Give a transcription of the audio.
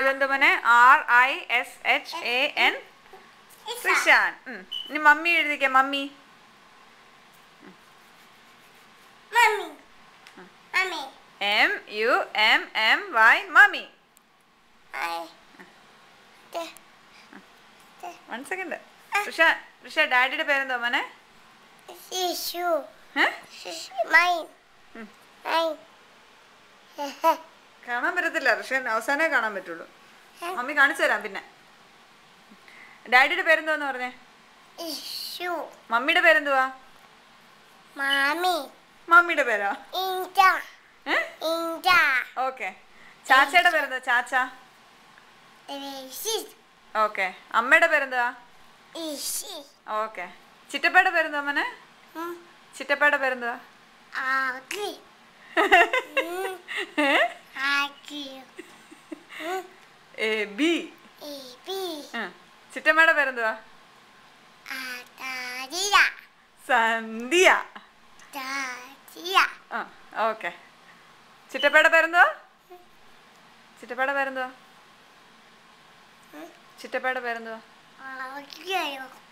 ഇതെന്ത് മോനെ R I S H A N Rishan ഉം. ഇനി മമ്മി എഴുതിക്ക mummy Mommy. Mommy. M U M M Y mummy I. The. One second Risha Risha ഡാഡിയുടെ പേരെന്തോ മോനെ Shishu. ഏ? Mine. Hmm. Mine. കാണാൻ പറ്റത്തില്ല റിഷ അവസാനമേ കാണാൻ പറ്റുള്ളൂ മമ്മി കാണിച്ചു തരാം പിന്നെ ഡാഡിയുടെ പേരെന്തോന്ന് പറഞ്ഞേ Issue. മമ്മിയുടെ പേരെന്തുവാ Mommy. മമ്മിയുടെ പേരോ Inja. ഏ Inja. ഓക്കെ ചാച്ചയുടെ പേരെന്താ ചാച്ച Racist. ഓക്കെ അമ്മയുടെ പേരെന്തുവാ Ishi. ഓക്കെ ചിറ്റപ്പയുടെ പേരെന്താ മോനെ Hmm. ചിറ്റപ്പയുടെ പേരെന്തുവാ Ugly. Ugly. A B A B. ചിറ്റമ്മയുടെ പേരെന്തുവാ Ataria. സന്ധ്യ Taria. ആ ഓക്കെ ചിറ്റപ്പയുടെ പേരെന്തുവാ ചിറ്റപ്പയുടെ പേരെന്തുവാ ചിറ്റപ്പയുടെ പേരെന്തുവാ Ugly.